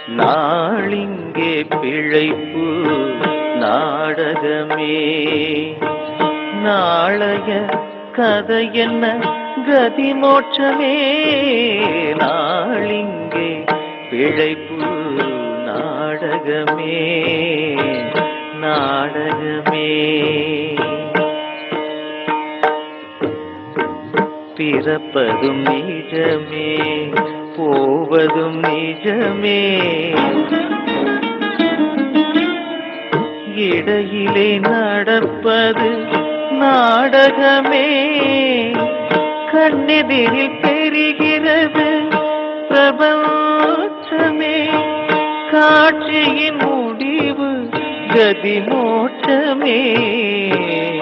நாளிங்கே பிழைப்பு நாடகமே நாளைய கதை என்ன கதி மோட்சமே நாளிங்கே பிழைப்பு நாடகமே நாடகமே பிறப்பதும் நிஜமே போவதும் நிஜமே இடையிலே நடப்பது நாடகமே கண்ணெதிரில் தெரிகிறது பிரபஞ்சமே காட்சியின் முடிவு கதி மோட்சமே